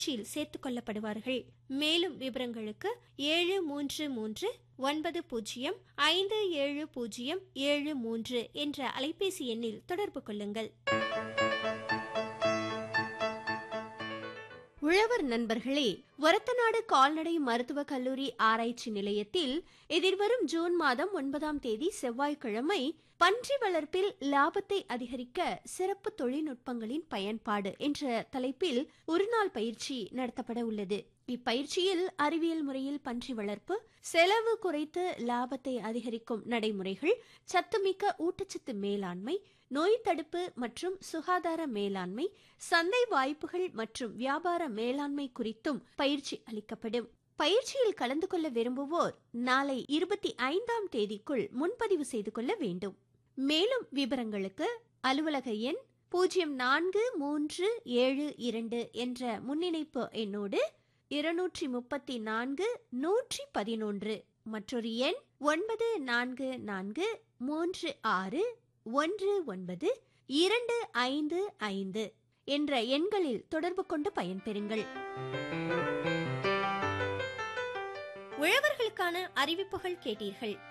பயிற்சியில் சேர்த்துக் கொள்ளப்படுவார்கள் மேலும் விவரங்களுக்கு ஏழு மூன்று மூன்று ஒன்பது பூஜ்ஜியம் ஐந்து ஏழு பூஜ்ஜியம் ஏழு மூன்று என்ற அலைபேசி எண்ணில் தொடர்பு கொள்ளுங்கள் உழவர் நண்பர்களே ஒரத்தநாடு கால்நடை மருத்துவக் கல்லூரி ஆராய்ச்சி நிலையத்தில் எதிர்வரும் ஜூன் மாதம் ஒன்பதாம் தேதி செவ்வாய்க்கிழமை பன்றி வளர்ப்பில் லாபத்தை அதிகரிக்க சிறப்பு தொழில்நுட்பங்களின் பயன்பாடு என்ற தலைப்பில் ஒருநாள் பயிற்சி நடத்தப்பட உள்ளது இப்பயிற்சியில் அறிவியல் முறையில் பன்றி வளர்ப்பு செலவு குறைத்து லாபத்தை அதிகரிக்கும் நடைமுறைகள் சத்துமிக்க ஊட்டச்சத்து மேலாண்மை நோய் தடுப்பு மற்றும் சுகாதார மேலாண்மை சந்தை வாய்ப்புகள் மற்றும் வியாபார மேலாண்மை குறித்தும் பயிற்சி அளிக்கப்படும் பயிற்சியில் கலந்து கொள்ள விரும்புவோர் நாளை இருபத்தி ஐந்தாம் தேதிக்குள் முன்பதிவு செய்து கொள்ள வேண்டும் மேலும் விவரங்களுக்கு அலுவலக எண் பூஜ்ஜியம் நான்கு மூன்று ஏழு இரண்டு என்ற முன்னிணைப்பு எண்ணோடு இருநூற்றி முப்பத்தி நான்கு நூற்றி பதினொன்று மற்றொரு எண் ஒன்பது நான்கு நான்கு மூன்று ஆறு ஒன்று ஒன்பது இரண்டு ஐந்து ஐந்து என்ற எண்களில் தொடர்பு கொண்டு பயன்பெறுங்கள் உழவர்களுக்கான அறிவிப்புகள் கேட்டீர்கள்